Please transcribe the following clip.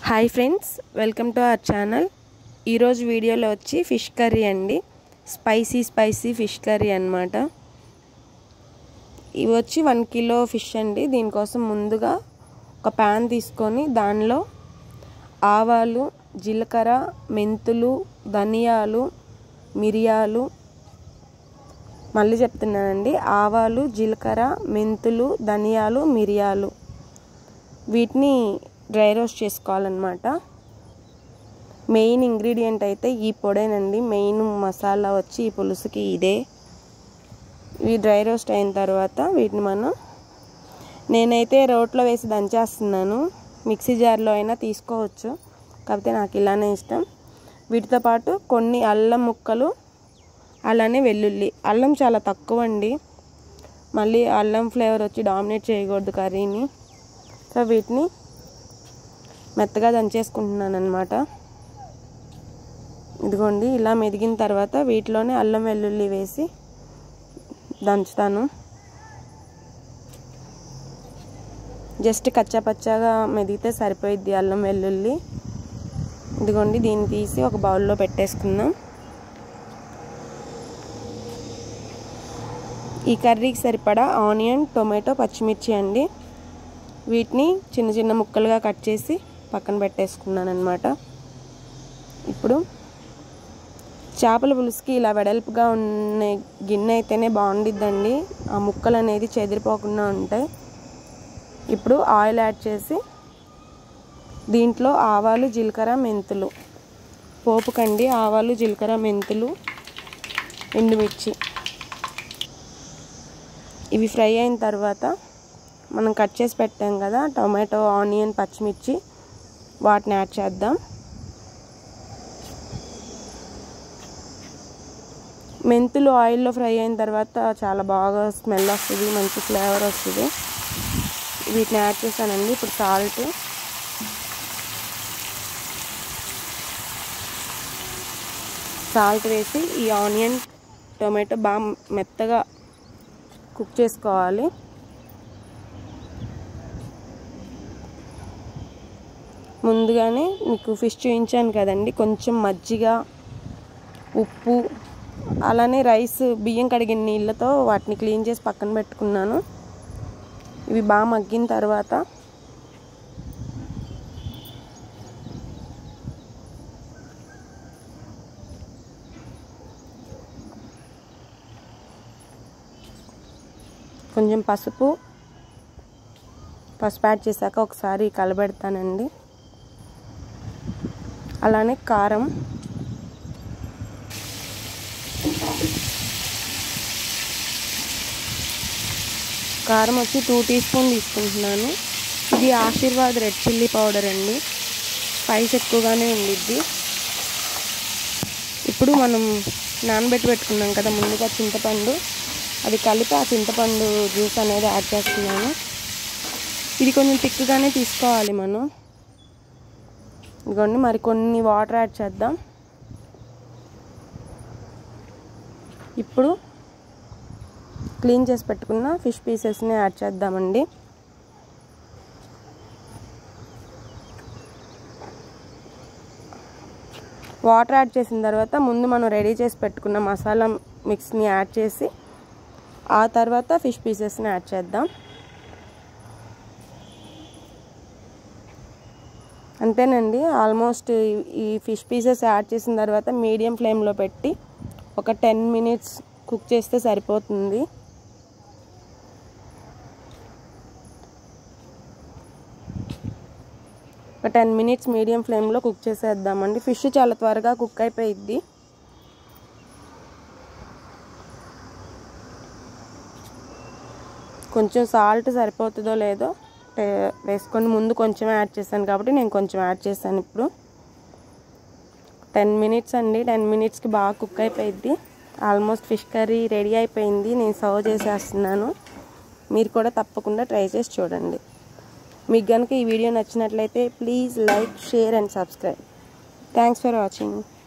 hi friends welcome to our channel ఈరోజు వీడియోలో వచ్చి ఫిష్ కర్రీ అండి స్పైసీ స్పైసీ ఫిష్ కర్రీ అనమాట ఇవి వచ్చి వన్ కిలో ఫిష్ అండి దీనికోసం ముందుగా ఒక ప్యాన్ తీసుకొని దానిలో ఆవాలు జీలకర్ర మెంతులు ధనియాలు మిరియాలు మళ్ళీ చెప్తున్నానండి ఆవాలు జీలకర్ర మెంతులు ధనియాలు మిరియాలు వీటిని డ్రై రోస్ట్ చేసుకోవాలన్నమాట మెయిన్ ఇంగ్రీడియంట్ అయితే ఈ పొడేనండి మెయిన్ మసాలా వచ్చి ఈ పులుసుకి ఇదే ఇవి డ్రై రోస్ట్ అయిన తర్వాత వీటిని మనం నేనైతే రోట్లో వేసి దంచేస్తున్నాను మిక్సీ జార్లో అయినా తీసుకోవచ్చు కాకపోతే నాకు ఇలానే ఇష్టం వీటితో పాటు కొన్ని అల్లం ముక్కలు అలానే వెల్లుల్లి అల్లం చాలా తక్కువ అండి మళ్ళీ అల్లం ఫ్లేవర్ వచ్చి డామినేట్ చేయకూడదు కర్రీని సో వీటిని మెత్తగా దంచేసుకుంటున్నాను అనమాట ఇదిగోండి ఇలా మెదిగిన తర్వాత వీటిలోనే అల్లం వెల్లుల్లి వేసి దంచుతాను జస్ట్ కచ్చాపచ్చాగా మెదిగితే సరిపోయిద్ది అల్లం వెల్లుల్లి ఇదిగోండి దీన్ని తీసి ఒక బౌల్లో పెట్టేసుకుందాం ఈ కర్రీకి సరిపడా ఆనియన్ టొమాటో పచ్చిమిర్చి అండి వీటిని చిన్న చిన్న ముక్కలుగా కట్ చేసి పక్కన పెట్టేసుకున్నాను అనమాట ఇప్పుడు చేపల పులుసుకి ఇలా వెడల్పుగా ఉన్న గిన్నె అయితేనే బాగుండిద్దండి ఆ ముక్కలు అనేది చెదిరిపోకుండా ఉంటాయి ఇప్పుడు ఆయిల్ యాడ్ చేసి దీంట్లో ఆవాలు జీలకర్ర మెంతులు పోపుకండి ఆవాలు జీలకర్ర మెంతులు ఎండుమిర్చి ఇవి ఫ్రై అయిన తర్వాత మనం కట్ చేసి పెట్టాం కదా టొమాటో ఆనియన్ పచ్చిమిర్చి వాటిని యాడ్ చేద్దాం మెంతులు ఆయిల్లో ఫ్రై అయిన తర్వాత చాలా బాగా స్మెల్ వస్తుంది మంచి ఫ్లేవర్ వస్తుంది వీటిని యాడ్ చేశానండి ఇప్పుడు సాల్ట్ సాల్ట్ వేసి ఈ ఆనియన్ టొమాటో బాగా మెత్తగా కుక్ చేసుకోవాలి ముందుగానే మీకు ఫిష్ చూపించాను కదండి కొంచెం మజ్జిగ ఉప్పు అలానే రైస్ బియ్యం కడిగిన నీళ్ళతో వాటిని క్లీన్ చేసి పక్కన పెట్టుకున్నాను ఇవి బాగా మగ్గిన తర్వాత కొంచెం పసుపు పసుపు యాడ్ చేశాక ఒకసారి కలబెడతానండి అలానే కారం కారం వచ్చి టూ టీ స్పూన్ తీసుకుంటున్నాను ఇది ఆశీర్వాద్ రెడ్ చిల్లీ పౌడర్ అండి స్పైస్ ఎక్కువగానే ఉండిద్ది ఇప్పుడు మనం నానబెట్టి పెట్టుకున్నాం కదా ముందుగా చింతపండు అది కలిపి ఆ చింతపండు జ్యూస్ అనేది యాడ్ చేస్తున్నాను ఇది కొంచెం తిక్కుగానే తీసుకోవాలి మనం ఇదిగోండి మరి కొన్ని వాటర్ యాడ్ చేద్దాం ఇప్పుడు క్లీన్ చేసి పెట్టుకున్న ఫిష్ పీసెస్ని యాడ్ చేద్దామండి వాటర్ యాడ్ చేసిన తర్వాత ముందు మనం రెడీ చేసి పెట్టుకున్న మసాలా మిక్స్ని యాడ్ చేసి ఆ తర్వాత ఫిష్ పీసెస్ని యాడ్ చేద్దాం అంతేనండి ఆల్మోస్ట్ ఈ ఫిష్ పీసెస్ యాడ్ చేసిన తర్వాత మీడియం ఫ్లేమ్లో పెట్టి ఒక టెన్ మినిట్స్ కుక్ చేస్తే సరిపోతుంది ఒక టెన్ మినిట్స్ మీడియం ఫ్లేమ్లో కుక్ చేసేద్దామండి ఫిష్ చాలా త్వరగా కుక్ అయిపోయిద్ది కొంచెం సాల్ట్ సరిపోతుందో లేదో వేసుకొని ముందు కొంచెం యాడ్ చేశాను కాబట్టి నేను కొంచెం యాడ్ చేశాను ఇప్పుడు టెన్ మినిట్స్ అండి టెన్ మినిట్స్కి బాగా కుక్ అయిపోయింది ఆల్మోస్ట్ ఫిష్ కర్రీ రెడీ అయిపోయింది నేను సర్వ్ చేసేస్తున్నాను మీరు కూడా తప్పకుండా ట్రై చేసి చూడండి మీకు కనుక ఈ వీడియో నచ్చినట్లయితే please like share and subscribe thanks for watching